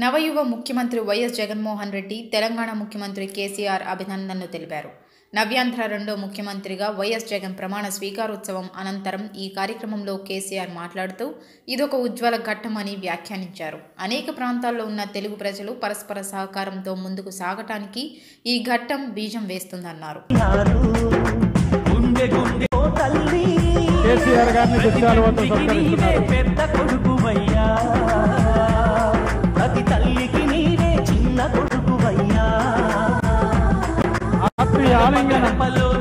నవయువ ముఖ్యమంత్రి వైఎస్ జగన్మోహన్ రెడ్డి తెలంగాణ ముఖ్యమంత్రి కేసీఆర్ అభినందనలు తెలిపారు నవ్యాంధ్ర రెండో ముఖ్యమంత్రిగా వైఎస్ జగన్ ప్రమాణ స్వీకారోత్సవం అనంతరం ఈ కార్యక్రమంలో కేసీఆర్ మాట్లాడుతూ ఇదొక ఉజ్వల ఘట్టమని వ్యాఖ్యానించారు అనేక ప్రాంతాల్లో ఉన్న తెలుగు ప్రజలు పరస్పర సహకారంతో ముందుకు సాగటానికి ఈ ఘట్టం బీజం వేస్తుందన్నారు గుండె గుండె ఓ తల్లి కేసీఆర్ గారిని గుర్తాలతో సత్కరిస్తున్నారు పెద్ద కొడుకువయ్యా ప్రతి తల్లికి నీవే చిన్న కొడుకువయ్యా ఆత్మీయ ఆలింగనం గడపలో